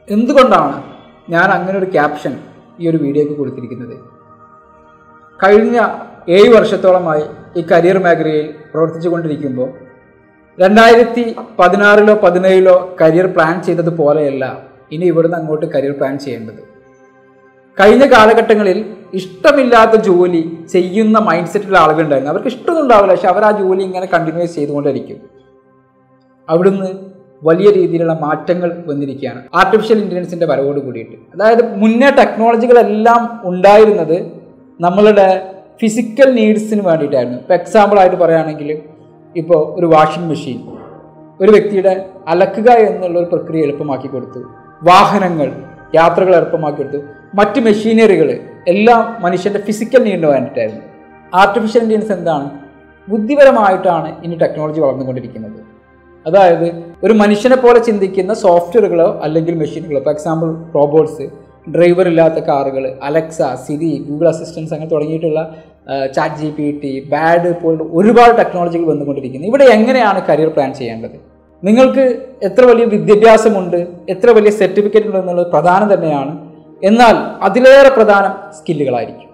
എന്തുകൊണ്ടാണ് ഞാൻ അങ്ങനെ ഒരു ക്യാപ്ഷൻ ഈ ഒരു വീഡിയോയ്ക്ക് കൊടുത്തിരിക്കുന്നത് കഴിഞ്ഞ ഏഴ് വർഷത്തോളമായി ഈ കരിയർ മേഖലയിൽ പ്രവർത്തിച്ചു കൊണ്ടിരിക്കുമ്പോൾ രണ്ടായിരത്തി പതിനാറിലോ പതിനേഴിലോ കരിയർ പ്ലാൻ ചെയ്തതുപോലെയല്ല ഇനി ഇവിടുന്ന് അങ്ങോട്ട് കരിയർ പ്ലാൻ ചെയ്യേണ്ടത് കഴിഞ്ഞ കാലഘട്ടങ്ങളിൽ ഇഷ്ടമില്ലാത്ത ജോലി ചെയ്യുന്ന മൈൻഡ് സെറ്റിലുള്ള ആളുകളുണ്ടായിരുന്നു അവർക്ക് ഇഷ്ടമൊന്നും ഉണ്ടാവില്ല പക്ഷെ അവർ ആ ജോലി ഇങ്ങനെ കണ്ടിന്യൂസ് ചെയ്തുകൊണ്ടിരിക്കും അവിടുന്ന് വലിയ രീതിയിലുള്ള മാറ്റങ്ങൾ വന്നിരിക്കുകയാണ് ആർട്ടിഫിഷ്യൽ ഇൻ്റലിജൻസിൻ്റെ വരവോട് കൂടിയിട്ട് അതായത് മുന്നേ ടെക്നോളജികളെല്ലാം ഉണ്ടായിരുന്നത് നമ്മളുടെ ഫിസിക്കൽ നീഡ്സിന് വേണ്ടിയിട്ടായിരുന്നു ഇപ്പോൾ എക്സാമ്പിളായിട്ട് പറയുകയാണെങ്കിൽ ഇപ്പോൾ ഒരു വാഷിംഗ് മെഷീൻ ഒരു വ്യക്തിയുടെ അലക്കുക എന്നുള്ള ഒരു പ്രക്രിയ എളുപ്പമാക്കി കൊടുത്തു വാഹനങ്ങൾ യാത്രകൾ എളുപ്പമാക്കി കൊടുത്തു മറ്റ് മെഷീനറികൾ എല്ലാം മനുഷ്യൻ്റെ ഫിസിക്കൽ നീഡിന് വേണ്ടിയിട്ടായിരുന്നു ആർട്ടിഫിഷ്യൽ ഇൻ്റലിജൻസ് എന്താണ് ബുദ്ധിപരമായിട്ടാണ് ഇനി ടെക്നോളജി വളർന്നുകൊണ്ടിരിക്കുന്നത് അതായത് ഒരു മനുഷ്യനെ പോലെ ചിന്തിക്കുന്ന സോഫ്റ്റ്വെയറുകളോ അല്ലെങ്കിൽ മെഷീനുകളോ ഫോർ എക്സാമ്പിൾ റോബോട്ട്സ് ഡ്രൈവർ ഇല്ലാത്ത കാറുകൾ അലക്സ സിരി ഗൂഗിൾ അസിസ്റ്റൻസ് അങ്ങനെ തുടങ്ങിയിട്ടുള്ള chat G P T Bard പോലുള്ള ഒരുപാട് ടെക്നോളജികൾ വന്നുകൊണ്ടിരിക്കുന്നു ഇവിടെ എങ്ങനെയാണ് കരിയർ പ്ലാൻ ചെയ്യേണ്ടത് നിങ്ങൾക്ക് എത്ര വലിയ വിദ്യാഭ്യാസമുണ്ട് എത്ര വലിയ സർട്ടിഫിക്കറ്റ് ഉണ്ട് എന്നുള്ളത് പ്രധാനം തന്നെയാണ് എന്നാൽ അതിലേറെ പ്രധാനം സ്കില്ലുകളായിരിക്കും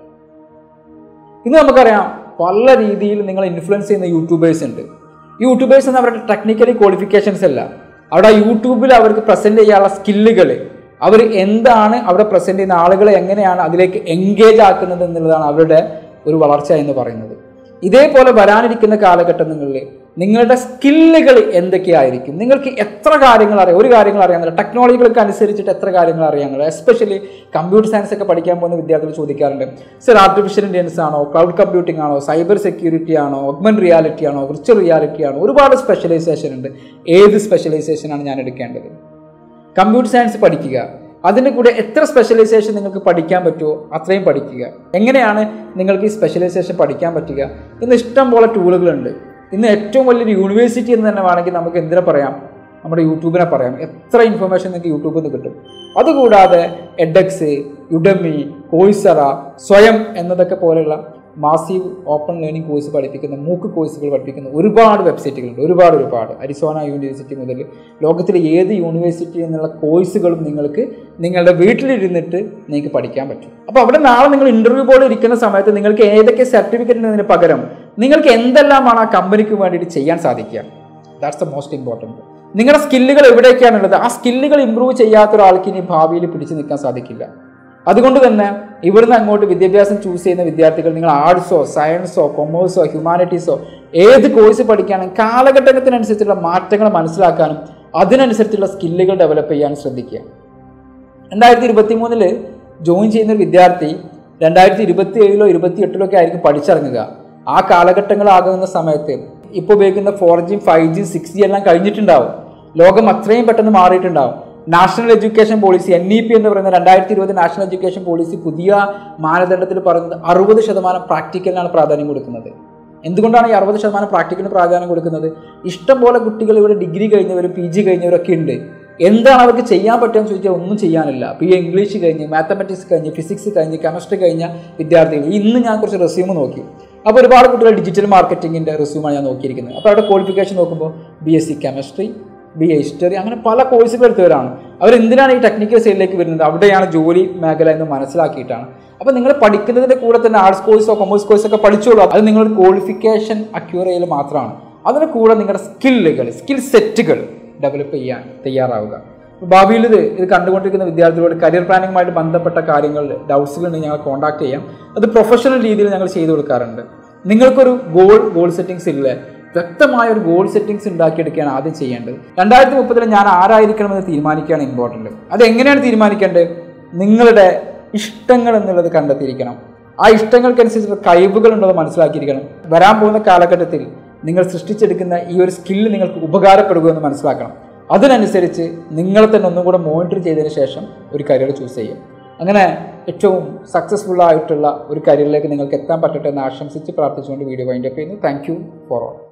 ഇന്ന് നമുക്കറിയാം പല രീതിയിൽ നിങ്ങൾ ഇൻഫ്ലുവൻസ് ചെയ്യുന്ന യൂട്യൂബേഴ്സ് ഉണ്ട് യൂട്യൂബേഴ്സ് എന്ന് അവരുടെ ടെക്നിക്കലി ക്വാളിഫിക്കേഷൻസ് അല്ല അവിടെ ആ യൂട്യൂബിൽ അവർക്ക് പ്രസൻറ്റ് ചെയ്യാനുള്ള സ്കില്ലുകൾ അവർ എന്താണ് അവിടെ പ്രസൻറ്റ് ചെയ്യുന്ന ആളുകളെ എങ്ങനെയാണ് അതിലേക്ക് എൻഗേജ് ആക്കുന്നത് എന്നുള്ളതാണ് അവരുടെ ഒരു വളർച്ച എന്ന് പറയുന്നത് ഇതേപോലെ വരാനിരിക്കുന്ന കാലഘട്ടങ്ങളിൽ നിങ്ങളുടെ സ്കില്ലുകൾ എന്തൊക്കെയായിരിക്കും നിങ്ങൾക്ക് എത്ര കാര്യങ്ങൾ അറിയാം ഒരു കാര്യങ്ങൾ അറിയാമെന്നില്ല ടെക്നോളജികൾക്ക് അനുസരിച്ചിട്ട് എത്ര കാര്യങ്ങൾ അറിയാമെന്നില്ല എസ്പെഷ്യലി കമ്പ്യൂട്ടർ സയൻസ് ഒക്കെ പഠിക്കാൻ പോകുന്ന വിദ്യാർത്ഥികൾ ചോദിക്കാറുണ്ട് സർ ആർട്ടിഫിഷ്യൽ ഇൻ്റലിജൻസ് ആണോ ക്ലൗഡ് കമ്പ്യൂട്ടിംഗ് ആണോ സൈബർ സെക്യൂരിറ്റി ആണോ ഒഗ്മെൻ റിയാലിറ്റി ആണോ വിർച്വൽ റിയാലിറ്റി ആണോ ഒരുപാട് സ്പെഷ്യലൈസേഷൻ ഉണ്ട് ഏത് സ്പെഷ്യലൈസേഷനാണ് ഞാൻ എടുക്കേണ്ടത് കമ്പ്യൂട്ടർ സയൻസ് പഠിക്കുക അതിൻ്റെ കൂടെ എത്ര സ്പെഷ്യലൈസേഷൻ നിങ്ങൾക്ക് പഠിക്കാൻ പറ്റുമോ അത്രയും പഠിക്കുക എങ്ങനെയാണ് നിങ്ങൾക്ക് ഈ സ്പെഷ്യലൈസേഷൻ പഠിക്കാൻ പറ്റുക ഇന്ന് ഇഷ്ടം പോലെ ടൂളുകളുണ്ട് ഇന്ന് ഏറ്റവും വലിയൊരു യൂണിവേഴ്സിറ്റി എന്ന് തന്നെ വേണമെങ്കിൽ നമുക്ക് എന്തിനെ പറയാം നമ്മുടെ യൂട്യൂബിനെ പറയാം എത്ര ഇൻഫർമേഷൻ നിങ്ങൾക്ക് യൂട്യൂബിൽ നിന്ന് കിട്ടും അതുകൂടാതെ എഡെക്സ് യുഡമി കോയ്സറ സ്വയം എന്നതൊക്കെ പോലെയുള്ള മാസീവ് ഓപ്പൺ ലേണിംഗ് കോഴ്സ് പഠിപ്പിക്കുന്ന മൂക്ക് കോഴ്സുകൾ പഠിപ്പിക്കുന്ന ഒരുപാട് വെബ്സൈറ്റുകളുണ്ട് ഒരുപാട് ഒരുപാട് അരിസോണ യൂണിവേഴ്സിറ്റി മുതൽ ലോകത്തിലെ ഏത് യൂണിവേഴ്സിറ്റി എന്നുള്ള കോഴ്സുകളും നിങ്ങൾക്ക് നിങ്ങളുടെ വീട്ടിലിരുന്നിട്ട് നിങ്ങൾക്ക് പഠിക്കാൻ പറ്റും അപ്പോൾ അവിടെ നാളെ നിങ്ങൾ ഇൻ്റർവ്യൂ പോലെ ഇരിക്കുന്ന സമയത്ത് നിങ്ങൾക്ക് ഏതൊക്കെ സർട്ടിഫിക്കറ്റ് എന്നതിന് പകരം നിങ്ങൾക്ക് എന്തെല്ലാമാണ് ആ കമ്പനിക്ക് വേണ്ടിയിട്ട് ചെയ്യാൻ സാധിക്കുക ദാറ്റ്സ് ദ മോസ്റ്റ് ഇമ്പോർട്ടൻറ്റ് നിങ്ങളുടെ സ്കില്ലുകൾ എവിടേക്കാണുള്ളത് ആ സ്കില്ലുകൾ ഇമ്പ്രൂവ് ചെയ്യാത്ത ഒരാൾക്ക് ഇനി ഭാവിയിൽ പിടിച്ചു നിൽക്കാൻ സാധിക്കില്ല അതുകൊണ്ട് തന്നെ ഇവിടുന്ന് അങ്ങോട്ട് വിദ്യാഭ്യാസം ചൂസ് ചെയ്യുന്ന വിദ്യാർത്ഥികൾ നിങ്ങൾ ആർട്സോ സയൻസോ കൊമേഴ്സോ ഹ്യൂമാനിറ്റീസോ ഏത് കോഴ്സ് പഠിക്കാനും കാലഘട്ടത്തിനനുസരിച്ചുള്ള മാറ്റങ്ങൾ മനസ്സിലാക്കാനും അതിനനുസരിച്ചുള്ള സ്കില്ലുകൾ ഡെവലപ്പ് ചെയ്യാനും ശ്രദ്ധിക്കുക രണ്ടായിരത്തി ഇരുപത്തി മൂന്നില് ജോയിൻ ചെയ്യുന്ന ഒരു വിദ്യാർത്ഥി രണ്ടായിരത്തി ഇരുപത്തി ഏഴിലോ ഇരുപത്തി എട്ടിലോ ഒക്കെ ആയിരിക്കും പഠിച്ചിറങ്ങുക ആ കാലഘട്ടങ്ങളാകുന്ന സമയത്ത് ഇപ്പോൾ ഉപയോഗിക്കുന്ന four G five G six G എല്ലാം കഴിഞ്ഞിട്ടുണ്ടാവും ലോകം അത്രയും പെട്ടെന്ന് മാറിയിട്ടുണ്ടാവും national education policy N E P എന്ന് പറയുന്ന രണ്ടായിരത്തി ഇരുപത് നാഷണൽ എഡ്യൂക്കേഷൻ പോളിസി പുതിയ മാനദണ്ഡത്തിൽ പറയുന്നത് അറുപത് ശതമാനം പ്രാക്ടിക്കലിനാണ് പ്രാധാന്യം കൊടുക്കുന്നത് എന്തുകൊണ്ടാണ് ഈ അറുപത് ശതമാനം പ്രാക്ടിക്കലിന് പ്രാധാന്യം കൊടുക്കുന്നത് ഇഷ്ടം പോലെ കുട്ടികൾ ഇവിടെ ഡിഗ്രി കഴിഞ്ഞവരും പി ജി കഴിഞ്ഞവരൊക്കെ ഉണ്ട് എന്താണ് അവർക്ക് ചെയ്യാൻ പറ്റുമെന്ന് ചോദിച്ചാൽ ഒന്നും ചെയ്യാനില്ല ഇപ്പോൾ ഈ ഇംഗ്ലീഷ് കഴിഞ്ഞ് മാത്തമെറ്റിക്സ് കഴിഞ്ഞ് ഫിസിക്സ് കഴിഞ്ഞ് കെമിസ്ട്രി കഴിഞ്ഞ വിദ്യാർത്ഥികൾ ഇന്ന് ഞാൻ കുറച്ച് റെസ്യൂം നോക്കി അപ്പോൾ ഒരുപാട് കുട്ടികൾ ഡിജിറ്റൽ മാർക്കറ്റിങ്ങിൻ്റെ റെസ്യൂമാണ് ഞാൻ നോക്കിയിരിക്കുന്നത് അപ്പോൾ അവിടെ ക്വാളിഫിക്കേഷൻ നോക്കുമ്പോൾ B S C chemistry B A history അങ്ങനെ പല കോഴ്സുകൾ എടുത്തവരാണ് അവരെന്തിനാണ് ഈ ടെക്നിക്കൽ സൈഡിലേക്ക് വരുന്നത് അവിടെയാണ് ജോലി മേഖല എന്ന് മനസ്സിലാക്കിയിട്ടാണ് അപ്പോൾ നിങ്ങൾ പഠിക്കുന്നതിൻ്റെ കൂടെ തന്നെ ആർട്സ് കോഴ്സോ കൊമേഴ്സ് കോഴ്സോ ഒക്കെ പഠിച്ചോളൂ അത് നിങ്ങളുടെ ക്വാളിഫിക്കേഷൻ അക്യൂർ ചെയ്യൽ മാത്രമാണ് അതിന് കൂടെ നിങ്ങളുടെ സ്കില്ലുകൾ സ്കിൽ സെറ്റുകൾ ഡെവലപ്പ് ചെയ്യാൻ തയ്യാറാവുക ഭാവിയിൽ ഇത് ഇത് കണ്ടുകൊണ്ടിരിക്കുന്ന വിദ്യാർത്ഥികളോട് കരിയർ പ്ലാനിങ്ങുമായിട്ട് ബന്ധപ്പെട്ട കാര്യങ്ങൾ ഡൗട്ട്സുകൾ ഉണ്ടെങ്കിൽ ഞങ്ങൾ കോൺടാക്ട് ചെയ്യാം അത് പ്രൊഫഷണൽ രീതിയിൽ ഞങ്ങൾ ചെയ്തു കൊടുക്കാറുണ്ട് നിങ്ങൾക്കൊരു ഗോൾ ഗോൾ സെറ്റിങ്സ് ഇല്ലേ വ്യക്തമായ ഒരു ഗോൾ സെറ്റിങ്സ് ഉണ്ടാക്കിയെടുക്കുകയാണ് ആദ്യം ചെയ്യേണ്ടത് രണ്ടായിരത്തി മുപ്പതിൽ ഞാൻ ആരായിരിക്കണമെന്ന് തീരുമാനിക്കുകയാണ് ഇമ്പോർട്ടൻ്റ് അത് എങ്ങനെയാണ് തീരുമാനിക്കേണ്ടത് നിങ്ങളുടെ ഇഷ്ടങ്ങൾ എന്നുള്ളത് കണ്ടെത്തിയിരിക്കണം ആ ഇഷ്ടങ്ങൾക്കനുസരിച്ചുള്ള കഴിവുകൾ ഉള്ളത് മനസ്സിലാക്കിയിരിക്കണം വരാൻ പോകുന്ന കാലഘട്ടത്തിൽ നിങ്ങൾ സൃഷ്ടിച്ചെടുക്കുന്ന ഈ ഒരു സ്കില്ല് നിങ്ങൾക്ക് ഉപകാരപ്പെടുക മനസ്സിലാക്കണം അതിനനുസരിച്ച് നിങ്ങളെ തന്നെ ഒന്നും കൂടെ മോണിറ്റർ ചെയ്തതിന് ശേഷം ഒരു കരിയർ ചൂസ് ചെയ്യും അങ്ങനെ ഏറ്റവും സക്സസ്ഫുൾ ആയിട്ടുള്ള ഒരു കരിയറിലേക്ക് നിങ്ങൾക്ക് എത്താൻ പറ്റട്ടെ എന്ന് ആശംസിച്ച് പ്രാർത്ഥിച്ചുകൊണ്ട് വീഡിയോ വൈൻഡപ്പ് ചെയ്യുന്നു താങ്ക് യു ഫോർ ഓൾ